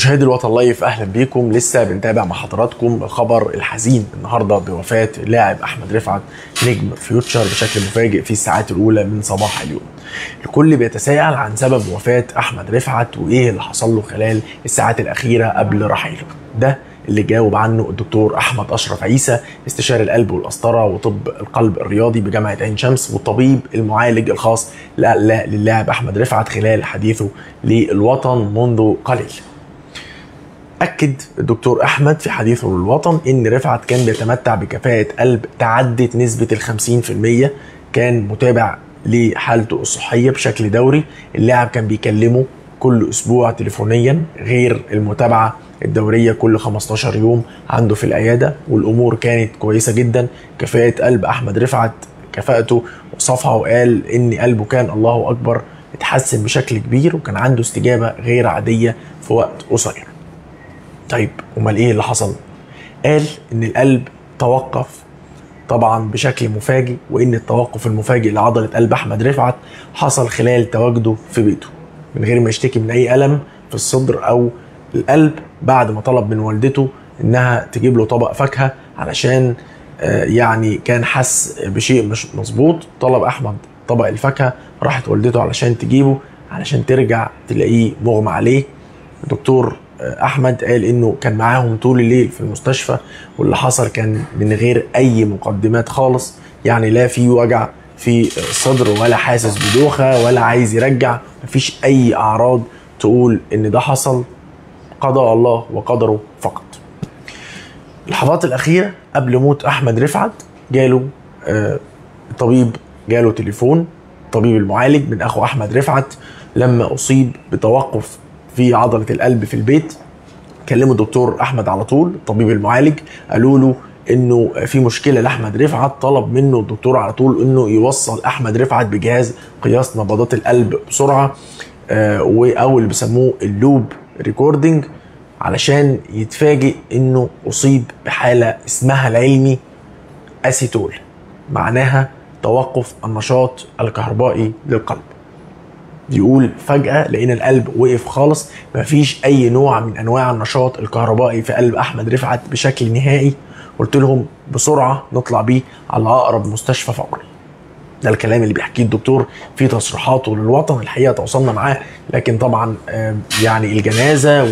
مشاهدي الوطن لايف اهلا بيكم لسه بنتابع مع حضراتكم الخبر الحزين النهارده بوفاه اللاعب احمد رفعت نجم فيوتشر بشكل مفاجئ في الساعات الاولى من صباح اليوم. الكل بيتساءل عن سبب وفاه احمد رفعت وايه اللي حصل له خلال الساعات الاخيره قبل رحيله. ده اللي جاوب عنه الدكتور احمد اشرف عيسى استشاري القلب والقسطره وطب القلب الرياضي بجامعه عين شمس والطبيب المعالج الخاص للاعب احمد رفعت خلال حديثه للوطن منذ قليل. أكد الدكتور أحمد في حديثه للوطن إن رفعت كان بيتمتع بكفاءة قلب تعدت نسبة الخمسين في المية كان متابع لحالته الصحية بشكل دوري اللاعب كان بيكلمه كل أسبوع تليفونيا غير المتابعة الدورية كل 15 يوم عنده في العيادة والأمور كانت كويسة جدا كفاءة قلب أحمد رفعت كفاءته وصفها وقال إن قلبه كان الله أكبر اتحسن بشكل كبير وكان عنده استجابة غير عادية في وقت قصير طيب امال ايه اللي حصل قال ان القلب توقف طبعا بشكل مفاجئ وان التوقف المفاجئ لعضله قلب احمد رفعت حصل خلال تواجده في بيته من غير ما يشتكي من اي الم في الصدر او القلب بعد ما طلب من والدته انها تجيب له طبق فاكهه علشان يعني كان حس بشيء مش مظبوط طلب احمد طبق الفاكهه راحت والدته علشان تجيبه علشان ترجع تلاقيه مغمى عليه الدكتور احمد قال انه كان معاهم طول الليل في المستشفى واللي حصل كان من غير اي مقدمات خالص يعني لا في وجع في الصدر ولا حاسس بدوخه ولا عايز يرجع مفيش اي اعراض تقول ان ده حصل قضاء الله وقدره فقط اللحظات الاخيره قبل موت احمد رفعت جاله آه طبيب جاله تليفون طبيب المعالج من اخو احمد رفعت لما اصيب بتوقف في عضله القلب في البيت كلموا الدكتور احمد على طول الطبيب المعالج قالوا له انه في مشكله لاحمد رفعت طلب منه الدكتور على طول انه يوصل احمد رفعت بجهاز قياس نبضات القلب بسرعه آه او اللي بيسموه اللوب ريكوردنج علشان يتفاجئ انه اصيب بحاله اسمها العلمي اسيتول معناها توقف النشاط الكهربائي للقلب يقول فجأة لقينا القلب وقف خالص مفيش أي نوع من أنواع النشاط الكهربائي في قلب أحمد رفعت بشكل نهائي قلت لهم بسرعة نطلع بيه على أقرب مستشفى فورا ده الكلام اللي بيحكيه الدكتور في تصريحاته للوطن الحقيقه تواصلنا معاه لكن طبعا يعني الجنازه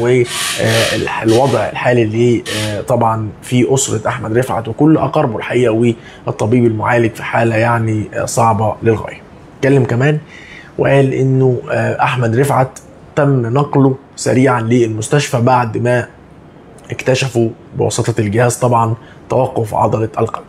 والوضع الحالي اللي طبعا في اسره احمد رفعت وكل اقاربه الحقيقه والطبيب المعالج في حاله يعني صعبه للغايه. اتكلم كمان وقال انه احمد رفعت تم نقله سريعا للمستشفى بعد ما اكتشفوا بواسطه الجهاز طبعا توقف عضله القلب.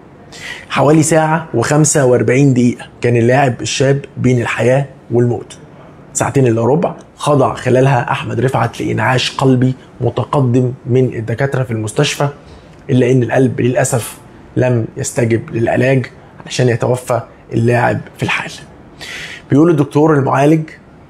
حوالي ساعة و45 دقيقة كان اللاعب الشاب بين الحياة والموت. ساعتين الا ربع خضع خلالها احمد رفعت لانعاش قلبي متقدم من الدكاتره في المستشفى الا ان القلب للاسف لم يستجب للعلاج علشان يتوفى اللاعب في الحال. بيقول الدكتور المعالج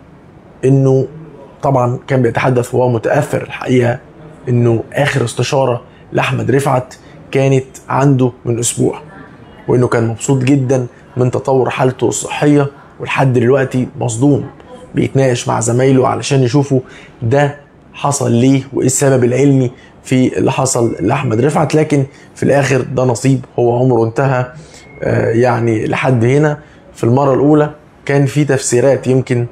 انه طبعا كان بيتحدث وهو متاثر الحقيقه انه اخر استشاره لاحمد رفعت كانت عنده من اسبوع وانه كان مبسوط جدا من تطور حالته الصحيه ولحد دلوقتي مصدوم بيتناقش مع زمايله علشان يشوفوا ده حصل ليه وايه السبب العلمي في اللي حصل لاحمد رفعت لكن في الاخر ده نصيب هو عمره انتهى آه يعني لحد هنا في المره الاولى كان في تفسيرات يمكن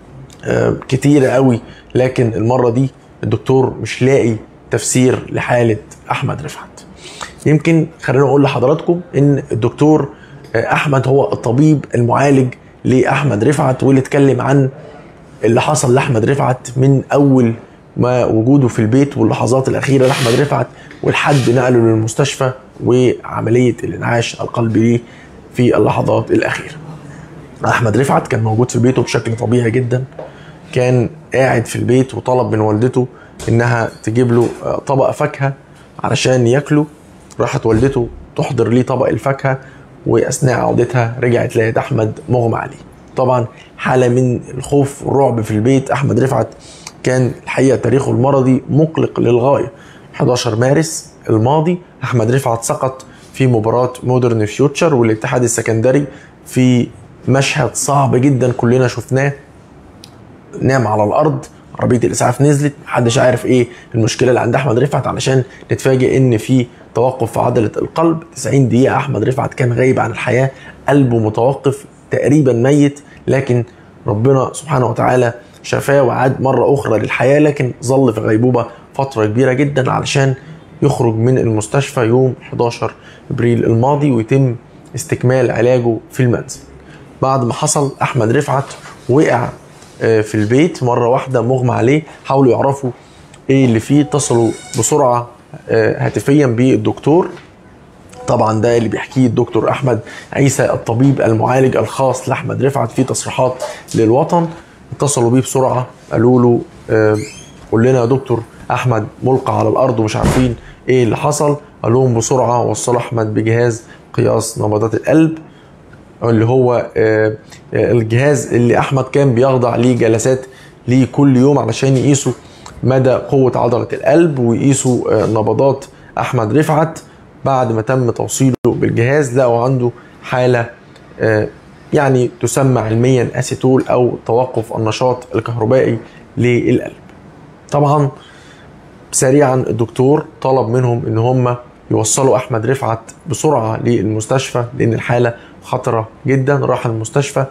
آه كتيرة قوي لكن المرة دي الدكتور مش لاقي تفسير لحالة أحمد رفعت يمكن خلينا أقول لحضراتكم إن الدكتور آه أحمد هو الطبيب المعالج لأحمد رفعت واللي اتكلم عن اللي حصل لأحمد رفعت من أول ما وجوده في البيت واللحظات الأخيرة لأحمد رفعت ولحد نقله للمستشفى وعملية الإنعاش القلبي ليه في اللحظات الأخيرة احمد رفعت كان موجود في بيته بشكل طبيعي جدا كان قاعد في البيت وطلب من والدته انها تجيب له طبق فاكهه علشان ياكله راحت والدته تحضر ليه طبق الفاكهه واثناء عودتها رجعت لقيت احمد مغمى عليه طبعا حاله من الخوف والرعب في البيت احمد رفعت كان الحقيقه تاريخه المرضي مقلق للغايه 11 مارس الماضي احمد رفعت سقط في مباراه مودرن فيوتشر والاتحاد السكندري في مشهد صعب جدا كلنا شفناه نام على الارض عربيه الاسعاف نزلت محدش عارف ايه المشكله اللي عند احمد رفعت علشان نتفاجئ ان في توقف في عضله القلب 90 دقيقه احمد رفعت كان غايب عن الحياه قلبه متوقف تقريبا ميت لكن ربنا سبحانه وتعالى شفاه وعاد مره اخرى للحياه لكن ظل في غيبوبه فتره كبيره جدا علشان يخرج من المستشفى يوم 11 ابريل الماضي ويتم استكمال علاجه في المنزل بعد ما حصل احمد رفعت وقع آه، في البيت مره واحده مغمى عليه حاولوا يعرفوا ايه اللي فيه اتصلوا بسرعه آه، هاتفيا بالدكتور طبعا ده اللي بيحكيه الدكتور احمد عيسى الطبيب المعالج الخاص لاحمد رفعت في تصريحات للوطن اتصلوا بيه بسرعه قالوا له آه، قول لنا يا دكتور احمد ملقى على الارض ومش عارفين ايه اللي حصل قال لهم بسرعه وصلوا احمد بجهاز قياس نبضات القلب اللي هو آه، آه، الجهاز اللي احمد كان بيخضع ليه جلسات ليه كل يوم علشان يقيسوا مدى قوه عضله القلب ويقيسوا آه، نبضات احمد رفعت بعد ما تم توصيله بالجهاز لقوا عنده حاله آه، يعني تسمى علميا اسيتول او توقف النشاط الكهربائي للقلب طبعا سريعا الدكتور طلب منهم ان هم يوصلوا احمد رفعت بسرعه للمستشفى لان الحاله خطره جدا راح المستشفى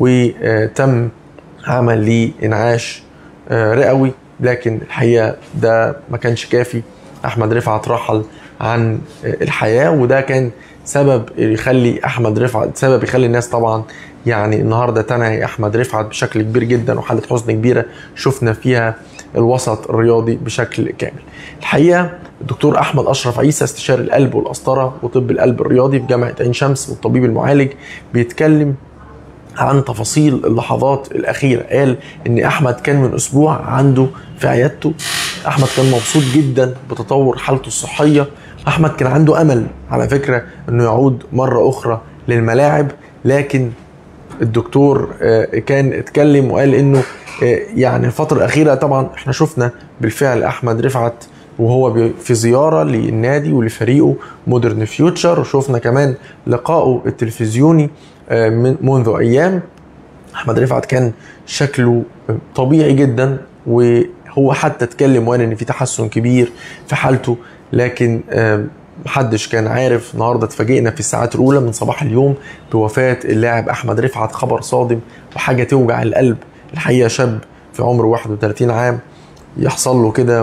وتم عمل ليه انعاش آه، رئوي لكن الحقيقه ده ما كانش كافي احمد رفعت رحل عن آه، الحياه وده كان سبب يخلي احمد رفعت سبب يخلي الناس طبعا يعني النهارده تنعي احمد رفعت بشكل كبير جدا وحاله حزن كبيره شفنا فيها الوسط الرياضي بشكل كامل. الحقيقه الدكتور احمد اشرف عيسى استشاري القلب والقسطره وطب القلب الرياضي في جامعه عين شمس والطبيب المعالج بيتكلم عن تفاصيل اللحظات الاخيره قال ان احمد كان من اسبوع عنده في عيادته احمد كان مبسوط جدا بتطور حالته الصحيه احمد كان عنده امل على فكره انه يعود مره اخرى للملاعب لكن الدكتور آه، كان اتكلم وقال انه آه، يعني الفتره الاخيره طبعا احنا شفنا بالفعل احمد رفعت وهو بي- في زياره للنادي ولفريقه مودرن فيوتشر وشفنا كمان لقائه التلفزيوني آه، من منذ ايام احمد رفعت كان شكله طبيعي جدا وهو حتى اتكلم وقال ان في تحسن كبير في حالته لكن آم، محدش كان عارف النهارده اتفاجئنا في الساعات الاولى من صباح اليوم بوفاه اللاعب احمد رفعت خبر صادم وحاجه توجع القلب الحقيقه شاب في عمر 31 عام يحصل له كده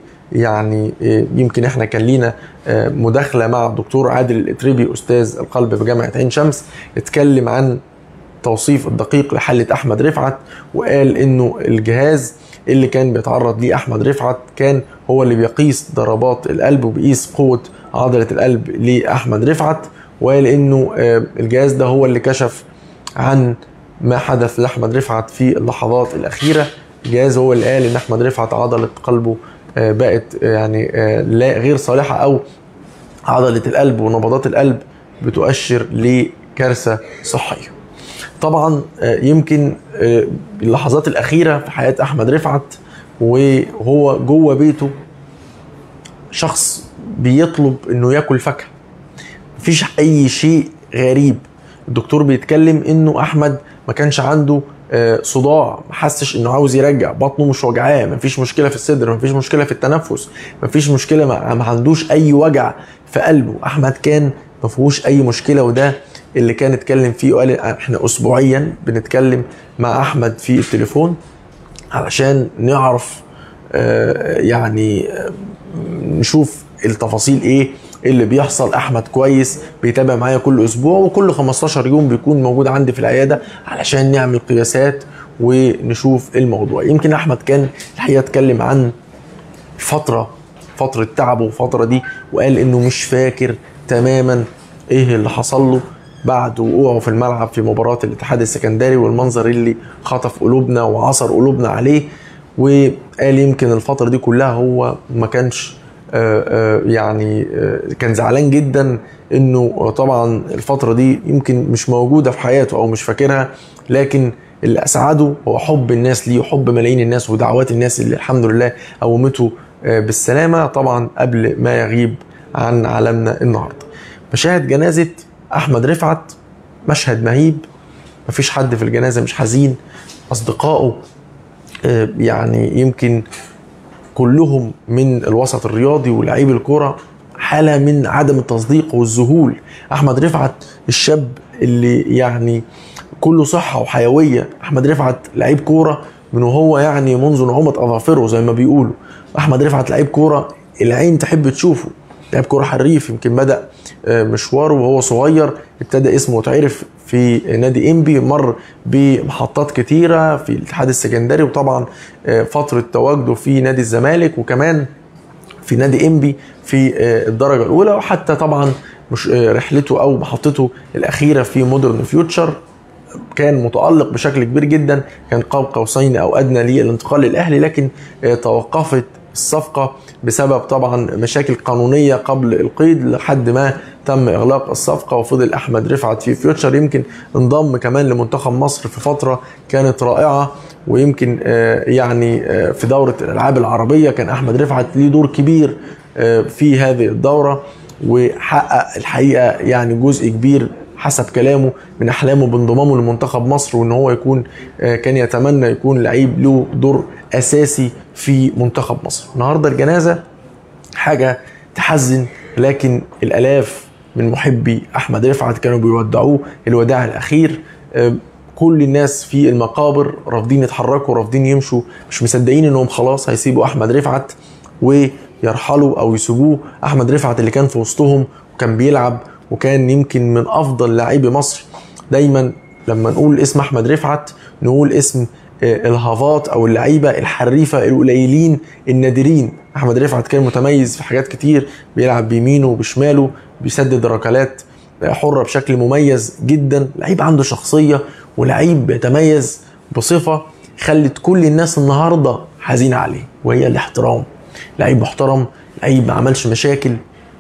ويعني آه، يمكن احنا كان لينا آه، مداخله مع الدكتور عادل الاتريبي استاذ القلب بجامعه عين شمس اتكلم عن توصيف الدقيق لحالة أحمد رفعت وقال إنه الجهاز اللي كان بيتعرض ليه أحمد رفعت كان هو اللي بيقيس ضربات القلب وبيقيس قوة عضلة القلب لأحمد رفعت وقال إنه آه، الجهاز ده هو اللي كشف عن ما حدث لأحمد رفعت في اللحظات الأخيرة الجهاز هو اللي قال إن أحمد رفعت عضلة قلبه آه، بقت آه، يعني آه، لا غير صالحة أو عضلة القلب ونبضات القلب بتؤشر لكارثة صحية طبعا آه، يمكن آه، اللحظات الأخيرة في حياة أحمد رفعت وهو جوه بيته شخص بيطلب إنه ياكل فاكهة مفيش أي شيء غريب الدكتور بيتكلم إنه أحمد ما كانش عنده آه، صداع ما حسش انه عاوز يرجع بطنه مش وجعاه مفيش مشكله في الصدر مفيش مشكله في التنفس مفيش مشكله ما ما عندوش اي وجع في قلبه احمد كان ما فيهوش اي مشكله وده اللي كان اتكلم فيه وقال احنا اسبوعيا بنتكلم مع احمد في التليفون علشان نعرف آه، يعني آه، نشوف التفاصيل ايه اللي بيحصل احمد كويس بيتابع معايا كل اسبوع وكل 15 يوم بيكون موجود عندي في العياده علشان نعمل قياسات ونشوف الموضوع يمكن احمد كان الحقيقه اتكلم عن فتره فتره تعبه والفتره دي وقال انه مش فاكر تماما ايه اللي حصل له بعد وقوعه في الملعب في مباراه الاتحاد السكندري والمنظر اللي خطف قلوبنا وعصر قلوبنا عليه وقال يمكن الفتره دي كلها هو ما كانش آه، آه، يعني آه، كان زعلان جدا انه طبعا الفتره دي يمكن مش موجوده في حياته او مش فاكرها لكن اللي اسعده هو حب الناس ليه وحب ملايين الناس ودعوات الناس اللي الحمد لله قومته آه، بالسلامه طبعا قبل ما يغيب عن عالمنا النهارده. مشاهد جنازه احمد رفعت مشهد مهيب مفيش حد في الجنازه مش حزين اصدقائه آه، يعني يمكن كلهم من الوسط الرياضي ولاعيب الكرة حالة من عدم التصديق والذهول أحمد رفعت الشاب اللي يعني كله صحة وحيوية أحمد رفعت لعيب كورة من وهو يعني منذ نعومة أظافره زي ما بيقولوا أحمد رفعت لعيب كورة العين تحب تشوفه لعب كرة حريف يمكن بدأ آه، مشواره وهو صغير ابتدى اسمه يتعرف في نادي انبي مر بمحطات كتيرة في الاتحاد السكندري وطبعا آه، فترة تواجده في نادي الزمالك وكمان في نادي انبي في آه، الدرجة الأولى وحتى طبعا مش رحلته أو محطته الأخيرة في مودرن فيوتشر كان متألق بشكل كبير جدا كان قاب قوسين أو أدنى للانتقال للأهلي لكن توقفت الصفقة بسبب طبعا مشاكل قانونية قبل القيد لحد ما تم إغلاق الصفقة وفضل أحمد رفعت في فيوتشر يمكن انضم كمان لمنتخب مصر في فترة كانت رائعة ويمكن آه، يعني آه، في دورة الألعاب العربية كان أحمد رفعت ليه دور كبير آه، في هذه الدورة وحقق الحقيقة يعني جزء كبير حسب كلامه من احلامه بانضمامه لمنتخب مصر وان هو يكون كان يتمنى يكون لعيب له دور اساسي في منتخب مصر النهارده الجنازه حاجه تحزن لكن الالاف من محبي احمد رفعت كانوا بيودعوه الوداع الاخير كل الناس في المقابر رافضين يتحركوا رافضين يمشوا مش مصدقين انهم خلاص هيسيبوا احمد رفعت ويرحلوا او يسيبوه احمد رفعت اللي كان في وسطهم وكان بيلعب وكان يمكن من افضل لاعبي مصر دايما لما نقول اسم احمد رفعت نقول اسم آه، الهافات او اللعيبه الحريفه القليلين النادرين احمد رفعت كان متميز في حاجات كتير بيلعب بيمينه وبشماله بيسدد ركلات حره بشكل مميز جدا لعيب عنده شخصيه ولعيب بيتميز بصفه خلت كل الناس النهارده حزينه عليه وهي الاحترام لعيب محترم لعيب ما عملش مشاكل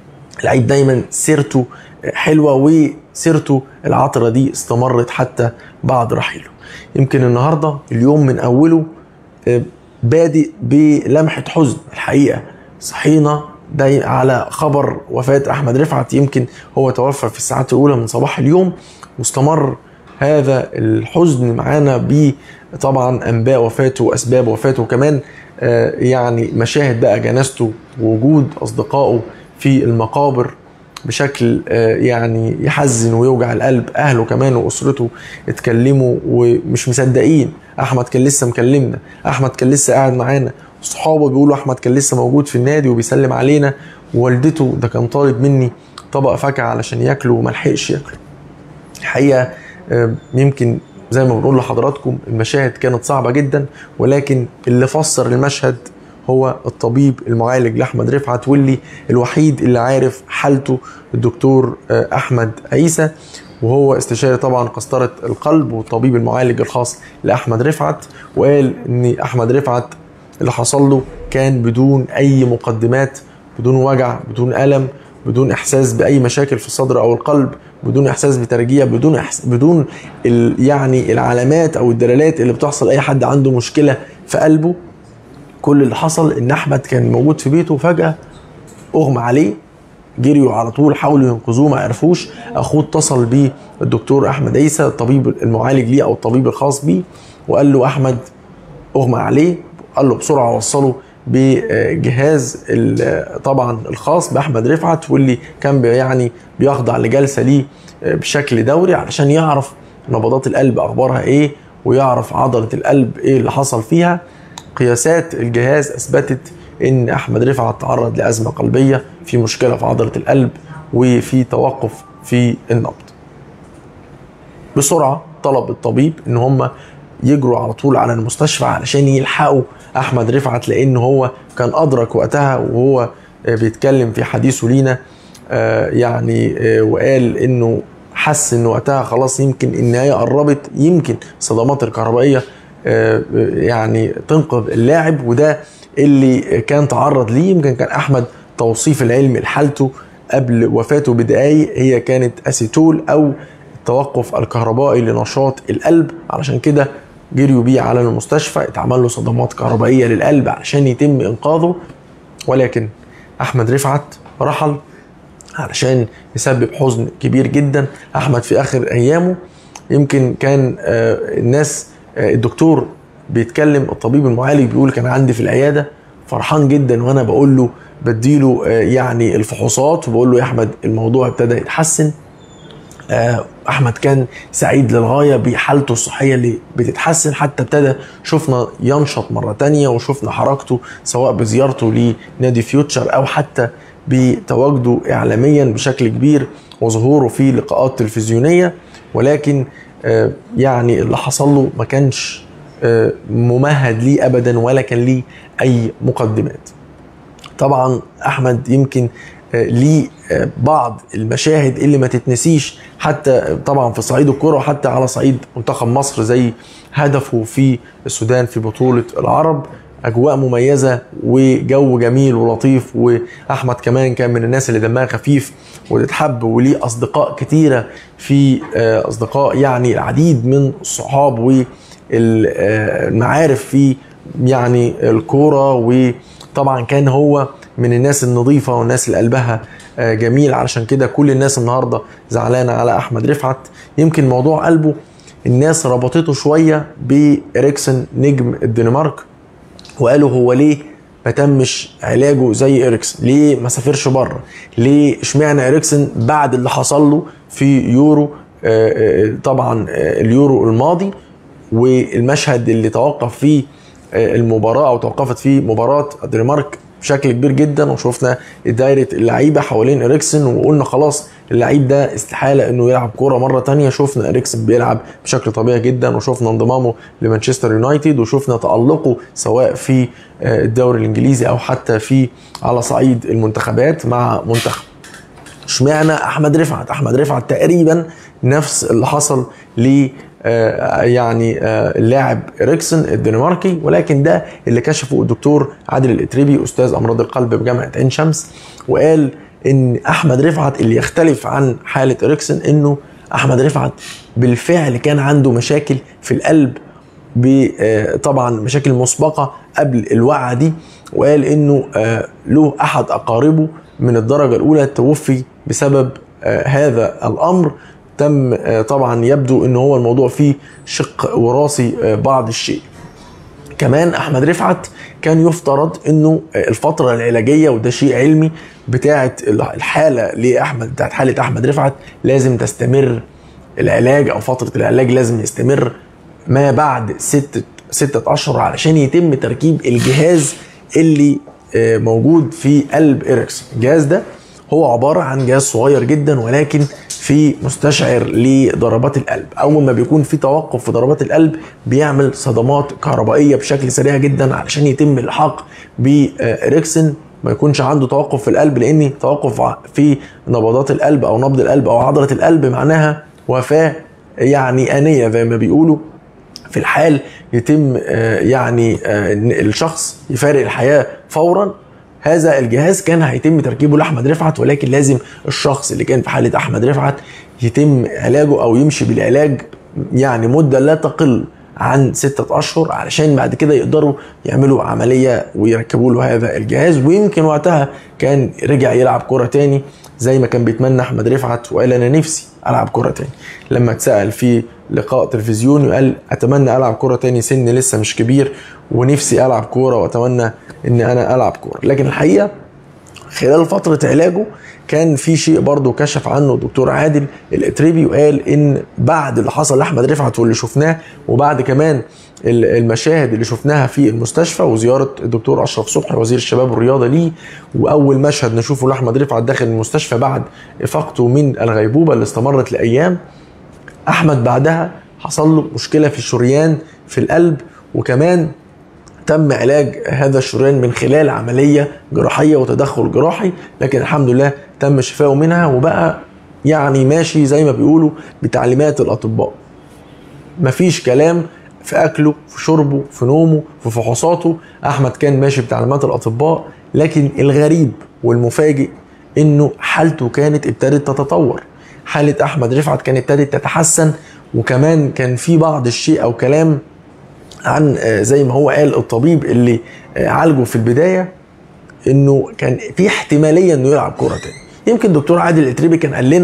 لعيب دايما سيرته حلوه وسيرته العطره دي استمرت حتى بعد رحيله يمكن النهارده اليوم من اوله آه، بادئ بلمحه حزن الحقيقه صحينا ده على خبر وفاه احمد رفعت يمكن هو توفى في الساعات الاولى من صباح اليوم واستمر هذا الحزن معانا ب طبعا انباء وفاته واسباب وفاته وكمان آه، يعني مشاهد بقى جنازته ووجود اصدقائه في المقابر بشكل آه، يعني يحزن ويوجع القلب اهله كمان واسرته اتكلموا ومش مصدقين احمد كان لسه مكلمنا احمد كان لسه قاعد معانا صحابه بيقولوا احمد كان لسه موجود في النادي وبيسلم علينا ووالدته ده كان طالب مني طبق فاكهه علشان ياكله وما لحقش ياكله الحقيقه آه، يمكن زي ما بنقول لحضراتكم المشاهد كانت صعبه جدا ولكن اللي فسر المشهد هو الطبيب المعالج لاحمد رفعت واللي الوحيد اللي عارف حالته الدكتور آه، احمد عيسى وهو استشاري طبعا قسطرة القلب والطبيب المعالج الخاص لأحمد رفعت وقال إن أحمد رفعت اللي حصل له كان بدون أي مقدمات بدون وجع بدون ألم بدون إحساس بأي مشاكل في الصدر أو القلب بدون إحساس بترجيع بدون إحس... بدون ال... يعني العلامات أو الدلالات اللي بتحصل أي حد عنده مشكلة في قلبه كل اللي حصل ان احمد كان موجود في بيته وفجاه اغمى عليه جريوا على طول حاولوا ينقذوه ما عرفوش اخوه اتصل بيه الدكتور احمد عيسى الطبيب المعالج ليه او الطبيب الخاص بيه وقال له احمد اغمى عليه قال له بسرعه وصله بجهاز طبعا الخاص باحمد رفعت واللي كان يعني بيخضع لجلسه ليه بشكل دوري علشان يعرف نبضات القلب اخبارها ايه ويعرف عضله القلب ايه اللي حصل فيها قياسات الجهاز اثبتت ان احمد رفعت تعرض لازمه قلبيه في مشكله في عضله القلب وفي توقف في النبض بسرعه طلب الطبيب ان هم يجروا على طول على المستشفى علشان يلحقوا احمد رفعت لان هو كان ادرك وقتها وهو بيتكلم في حديثه لينا آه، يعني آه، وقال انه حس ان وقتها خلاص يمكن النهايه قربت يمكن الصدمات الكهربائيه آه، يعني تنقذ اللاعب وده اللي كان تعرض ليه يمكن كان احمد توصيف العلمي لحالته قبل وفاته بدقايق هي كانت اسيتول او التوقف الكهربائي لنشاط القلب علشان كده جريوا بيه على المستشفى اتعمل له صدمات كهربائيه للقلب علشان يتم انقاذه ولكن احمد رفعت رحل علشان يسبب حزن كبير جدا احمد في اخر ايامه يمكن كان آه، الناس آه، الدكتور بيتكلم الطبيب المعالج بيقول كان عندي في العياده فرحان جدا وانا بقول له بديله آه، يعني الفحوصات وبقول له يا احمد الموضوع ابتدى يتحسن آه، احمد كان سعيد للغايه بحالته الصحيه اللي بتتحسن حتى ابتدى شفنا ينشط مره تانية وشفنا حركته سواء بزيارته لنادي فيوتشر او حتى بتواجده اعلاميا بشكل كبير وظهوره في لقاءات تلفزيونيه ولكن آه، يعني اللي حصل له ما كانش آه، ممهد ليه ابدا ولا كان ليه اي مقدمات طبعا احمد يمكن آه، ليه آه، بعض المشاهد اللي ما تتنسيش حتى طبعا في صعيد الكرة وحتى على صعيد منتخب مصر زي هدفه في السودان في بطولة العرب اجواء مميزه وجو جميل ولطيف واحمد كمان كان من الناس اللي دمها خفيف وتتحب وليه اصدقاء كتيره في آه، اصدقاء يعني العديد من الصحاب والمعارف في يعني الكوره وطبعا كان هو من الناس النظيفه والناس اللي قلبها آه، جميل علشان كده كل الناس النهارده زعلانه على احمد رفعت يمكن موضوع قلبه الناس ربطته شويه بإريكسن نجم الدنمارك وقالوا هو ليه ما تمش علاجه زي اريكسن ليه ما سافرش بره ليه اشمعنى اريكسن بعد اللي حصل له في يورو آه، آه، طبعا آه، اليورو الماضي والمشهد اللي توقف فيه آه، المباراه او توقفت فيه مباراه الدنمارك بشكل كبير جدا وشفنا دايره اللعيبه حوالين اريكسن وقلنا خلاص اللعيب ده استحاله انه يلعب كوره مره تانية شفنا اريكسن بيلعب بشكل طبيعي جدا وشفنا انضمامه لمانشستر يونايتد وشفنا تالقه سواء في آه، الدوري الانجليزي او حتى في على صعيد المنتخبات مع منتخب اشمعنى احمد رفعت احمد رفعت تقريبا نفس اللي حصل ل آه، يعني آه، اللاعب اريكسن الدنماركي ولكن ده اللي كشفه الدكتور عادل الاتريبي استاذ امراض القلب بجامعه عين شمس وقال ان احمد رفعت اللي يختلف عن حاله اريكسن انه احمد رفعت بالفعل كان عنده مشاكل في القلب ب- آه، طبعا مشاكل مسبقه قبل الوقعه دي وقال انه آه، له احد اقاربه من الدرجه الاولى توفي بسبب آه، هذا الامر تم آه، طبعا يبدو ان هو الموضوع فيه شق وراثي آه، بعض الشيء كمان احمد رفعت كان يفترض انه الفتره العلاجيه وده شيء علمي بتاعه الحاله لاحمد بتاعه حاله احمد رفعت لازم تستمر العلاج او فتره العلاج لازم يستمر ما بعد ستة ستة اشهر علشان يتم تركيب الجهاز اللي آه، موجود في قلب اريكسون الجهاز ده هو عباره عن جهاز صغير جدا ولكن في مستشعر لضربات القلب اول ما بيكون في توقف في ضربات القلب بيعمل صدمات كهربائيه بشكل سريع جدا علشان يتم الحاق باريكسن ما يكونش عنده توقف في القلب لان توقف في نبضات القلب او نبض القلب او عضله القلب معناها وفاه يعني انيه زي ما بيقولوا في الحال يتم آه، يعني آه، إن الشخص يفارق الحياه فورا هذا الجهاز كان هيتم تركيبه لاحمد رفعت ولكن لازم الشخص اللي كان في حاله احمد رفعت يتم علاجه او يمشي بالعلاج يعني مده لا تقل عن ستة أشهر علشان بعد كده يقدروا يعملوا عملية ويركبوا له هذا الجهاز ويمكن وقتها كان رجع يلعب كرة تاني زي ما كان بيتمنى أحمد رفعت وقال أنا نفسي ألعب كرة تاني لما اتسأل في لقاء تلفزيوني قال أتمنى ألعب كرة تاني سني لسه مش كبير ونفسي ألعب كورة وأتمنى إن أنا ألعب كورة لكن الحقيقة خلال فترة علاجه كان في شيء برضه كشف عنه الدكتور عادل الاتريبي وقال ان بعد اللي حصل لاحمد رفعت واللي شفناه وبعد كمان ال- المشاهد اللي شفناها في المستشفى وزياره الدكتور اشرف صبحي وزير الشباب والرياضه ليه واول مشهد نشوفه لاحمد رفعت داخل المستشفى بعد افاقته من الغيبوبه اللي استمرت لايام احمد بعدها حصل له مشكله في الشريان في القلب وكمان تم علاج هذا الشريان من خلال عمليه جراحيه وتدخل جراحي لكن الحمد لله تم شفائه منها وبقى يعني ماشي زي ما بيقولوا بتعليمات الاطباء مفيش كلام في اكله في شربه في نومه في فحوصاته احمد كان ماشي بتعليمات الاطباء لكن الغريب والمفاجئ انه حالته كانت ابتدت تتطور حاله احمد رفعت كانت ابتدت تتحسن وكمان كان في بعض الشيء او كلام عن آه، زي ما هو قال الطبيب اللي آه، عالجه في البدايه انه كان في احتماليه انه يلعب كوره تاني يمكن دكتور عادل الاتريبي كان قال لنا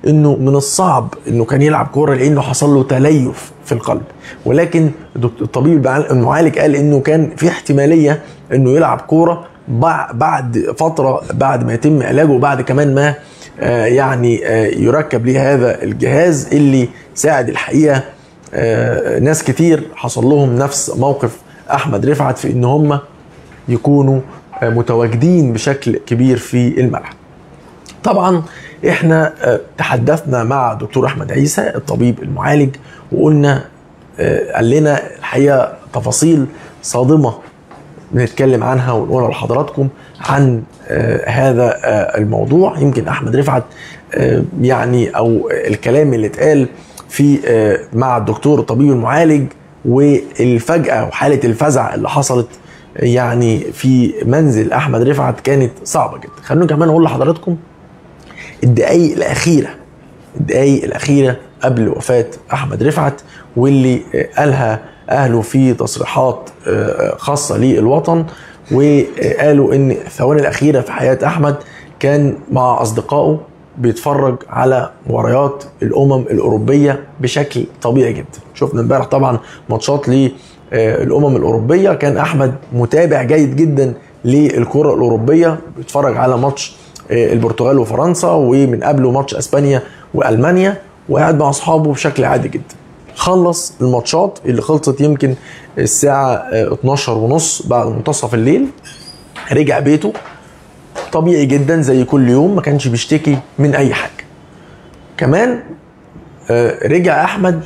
انه من الصعب انه كان يلعب كوره لانه حصل له تليف في القلب ولكن الطبيب المعالج قال انه كان في احتماليه انه يلعب كوره بعد فتره بعد ما يتم علاجه وبعد كمان ما آه، يعني آه، يركب ليه هذا الجهاز اللي ساعد الحقيقه آه، ناس كتير حصل لهم نفس موقف احمد رفعت في ان هم يكونوا متواجدين بشكل كبير في الملعب طبعا احنا تحدثنا مع دكتور احمد عيسى الطبيب المعالج وقلنا قال لنا الحقيقه تفاصيل صادمه بنتكلم عنها ونقولها لحضراتكم عن آه هذا آه الموضوع يمكن احمد رفعت آه يعني او الكلام اللي اتقال في آه مع الدكتور الطبيب المعالج والفجأة وحالة الفزع اللي حصلت يعني في منزل احمد رفعت كانت صعبة جدا خلونا كمان اقول لحضراتكم الدقايق الاخيرة الدقايق الاخيرة قبل وفاة احمد رفعت واللي آه، قالها اهله في تصريحات آه، خاصه للوطن وقالوا ان الثواني الاخيره في حياه احمد كان مع اصدقائه بيتفرج على مباريات الامم الاوروبيه بشكل طبيعي جدا شفنا امبارح طبعا ماتشات للامم الاوروبيه كان احمد متابع جيد جدا للكره الاوروبيه بيتفرج على ماتش آه، البرتغال وفرنسا ومن قبله ماتش اسبانيا والمانيا وقاعد مع اصحابه بشكل عادي جدا خلص الماتشات اللي خلصت يمكن الساعة 12 ونص بعد منتصف الليل رجع بيته طبيعي جدا زي كل يوم ما كانش بيشتكي من اي حاجة كمان آه، رجع احمد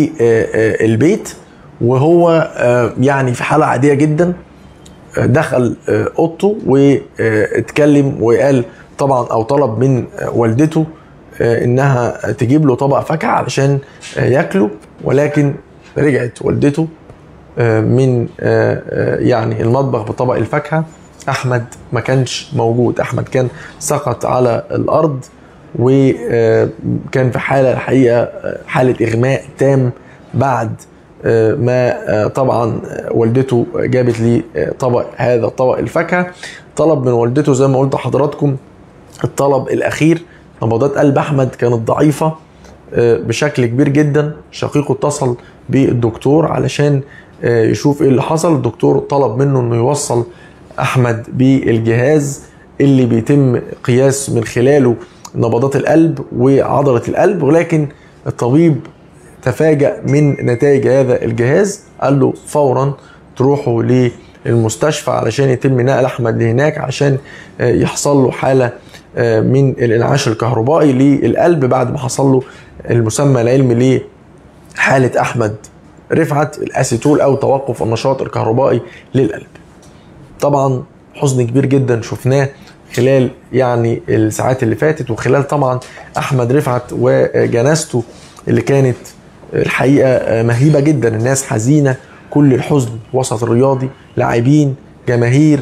للبيت وهو آه، يعني في حالة عادية جدا دخل آه، اوضته واتكلم وقال طبعا او طلب من والدته انها تجيب له طبق فاكهه علشان ياكله ولكن رجعت والدته آه، من آه، آه، يعني المطبخ بطبق الفاكهه احمد ما كانش موجود احمد كان سقط على الارض وكان في حاله الحقيقه حاله اغماء تام بعد ما طبعا والدته جابت لي طبق هذا طبق الفاكهه طلب من والدته زي ما قلت لحضراتكم الطلب الاخير نبضات قلب احمد كانت ضعيفه آه، بشكل كبير جدا شقيقه اتصل بالدكتور علشان آه، يشوف ايه اللي حصل الدكتور طلب منه انه يوصل احمد بالجهاز اللي بيتم قياس من خلاله نبضات القلب وعضله القلب ولكن الطبيب تفاجأ من نتائج هذا الجهاز قال له فورا تروحوا للمستشفى علشان يتم نقل احمد لهناك عشان آه، يحصل له حاله من الانعاش الكهربائي للقلب بعد ما حصل له المسمى العلمي لحالة أحمد رفعت الأسيتول أو توقف النشاط الكهربائي للقلب طبعا حزن كبير جدا شفناه خلال يعني الساعات اللي فاتت وخلال طبعا أحمد رفعت وجنازته اللي كانت الحقيقة مهيبة جدا الناس حزينة كل الحزن وسط الرياضي لاعبين جماهير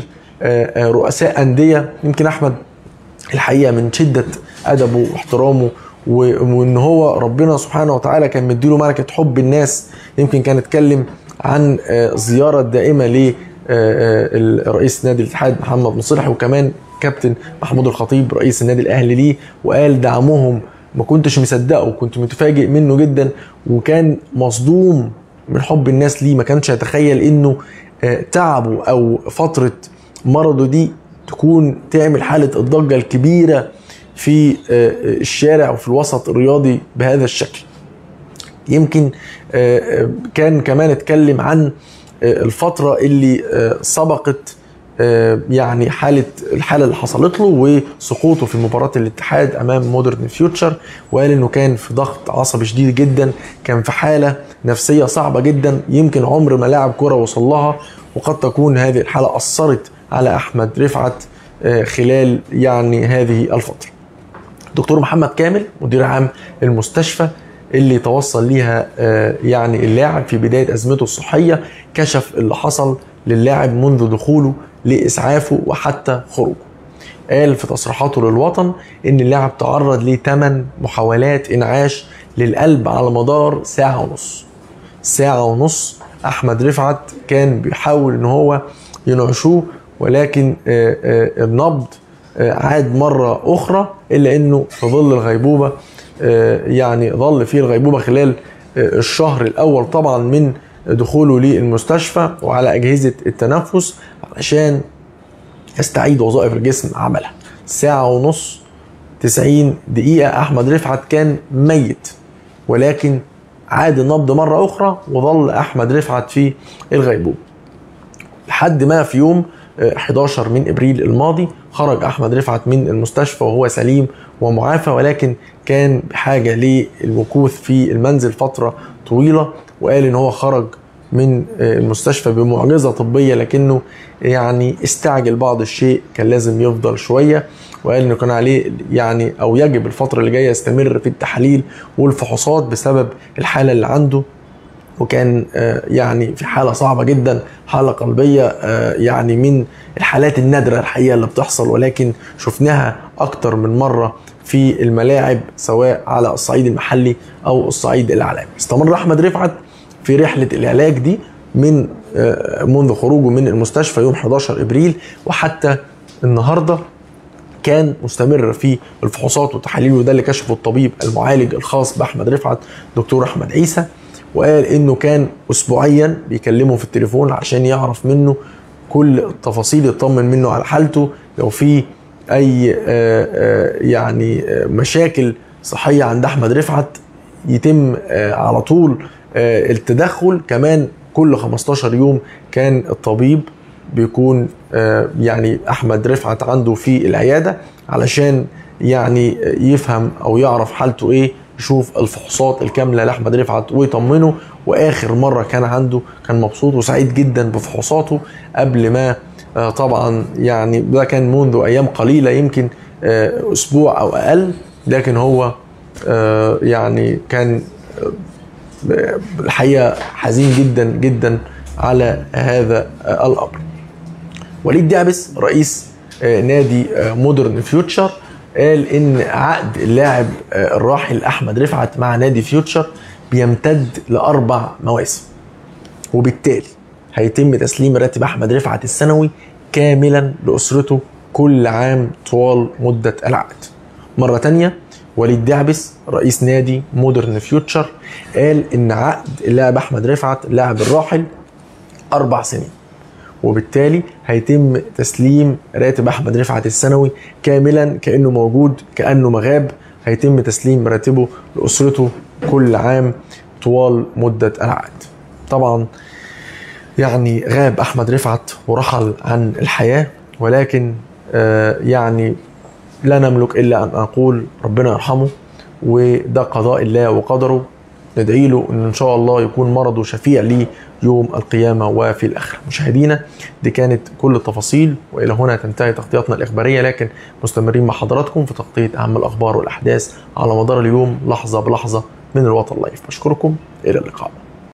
رؤساء أندية يمكن أحمد الحقيقة من شدة أدبه واحترامه وان هو ربنا سبحانه وتعالى كان مديله ملكه حب الناس يمكن كان اتكلم عن آه، زياره دائمه ل آه، آه، رئيس نادي الاتحاد محمد مصلح وكمان كابتن محمود الخطيب رئيس النادي الاهلي ليه وقال دعمهم ما كنتش مصدقه كنت متفاجئ منه جدا وكان مصدوم من حب الناس ليه ما كانش يتخيل انه تعبه او فتره مرضه دي تكون تعمل حاله الضجه الكبيره في آه، آه، الشارع وفي الوسط الرياضي بهذا الشكل يمكن آه، كان كمان اتكلم عن الفترة اللي سبقت يعني حالة الحالة اللي حصلت له وسقوطه في مباراة الاتحاد أمام مودرن فيوتشر وقال إنه كان في ضغط عصبي شديد جدا كان في حالة نفسية صعبة جدا يمكن عمر ما لاعب كرة وصل لها وقد تكون هذه الحالة أثرت على أحمد رفعت خلال يعني هذه الفترة دكتور محمد كامل مدير عام المستشفى اللي توصل ليها آه، يعني اللاعب في بدايه ازمته الصحيه كشف اللي حصل للاعب منذ دخوله لاسعافه وحتى خروجه. قال في تصريحاته للوطن ان اللاعب تعرض لثمان محاولات انعاش للقلب على مدار ساعه ونص. ساعه ونص احمد رفعت كان بيحاول ان هو ينعشوه ولكن آه، آه، النبض عاد مرة أخرى إلا أنه في ظل الغيبوبة آه، يعني ظل في الغيبوبه خلال آه، الشهر الاول طبعا من دخوله للمستشفى وعلى اجهزه التنفس علشان يستعيد وظائف الجسم عملها ساعه ونص 90 دقيقه احمد رفعت كان ميت ولكن عاد النبض مره اخرى وظل احمد رفعت في الغيبوبه لحد ما في يوم 11 من ابريل الماضي خرج احمد رفعت من المستشفى وهو سليم ومعافى ولكن كان بحاجه للمكوث في المنزل فتره طويله وقال ان هو خرج من المستشفى بمعجزه طبيه لكنه يعني استعجل بعض الشيء كان لازم يفضل شويه وقال انه كان عليه يعني او يجب الفتره اللي جايه يستمر في التحاليل والفحوصات بسبب الحاله اللي عنده وكان آه، يعني في حاله صعبه جدا حاله قلبيه آه، يعني من الحالات النادره الحقيقه اللي بتحصل ولكن شفناها اكتر من مره في الملاعب سواء على الصعيد المحلي او الصعيد العالمي استمر احمد رفعت في رحله العلاج دي من آه، منذ خروجه من المستشفى يوم 11 ابريل وحتى النهارده كان مستمر في الفحوصات والتحاليل وده اللي كشفه الطبيب المعالج الخاص باحمد رفعت دكتور احمد عيسى وقال انه كان اسبوعيا بيكلمه في التليفون عشان يعرف منه كل التفاصيل يطمن منه على حالته لو في اي آه، آه، يعني آه، مشاكل صحيه عند احمد رفعت يتم على طول التدخل كمان كل 15 يوم كان الطبيب بيكون يعني احمد رفعت عنده في العياده علشان يعني يفهم او يعرف حالته ايه يشوف الفحوصات الكامله لاحمد رفعت ويطمنه واخر مره كان عنده كان مبسوط وسعيد جدا بفحوصاته قبل ما آه، طبعا يعني ده كان منذ ايام قليله يمكن آه، اسبوع او اقل لكن هو آه، يعني كان الحقيقه حزين جدا جدا على هذا الامر وليد دعبس رئيس نادي مودرن فيوتشر قال ان عقد اللاعب آه، الراحل احمد رفعت مع نادي فيوتشر بيمتد لاربع مواسم وبالتالي هيتم تسليم راتب احمد رفعت السنوي كاملا لاسرته كل عام طوال مده العقد مره تانية وليد دعبس رئيس نادي مودرن فيوتشر قال ان عقد اللاعب احمد رفعت اللاعب الراحل اربع سنين وبالتالي هيتم تسليم راتب احمد رفعت السنوي كاملا كانه موجود كانه مغاب هيتم تسليم راتبه لاسرته كل عام طوال مده العقد طبعا يعني غاب احمد رفعت ورحل عن الحياه ولكن آه يعني لا نملك الا ان نقول ربنا يرحمه وده قضاء الله وقدره ندعي له ان ان شاء الله يكون مرضه شفيع ليه يوم القيامه وفي الاخره مشاهدينا دي كانت كل التفاصيل والى هنا تنتهي تغطيتنا الاخباريه لكن مستمرين مع حضراتكم في تغطيه اهم الاخبار والاحداث على مدار اليوم لحظه بلحظه من الوطن لايف بشكركم الى اللقاء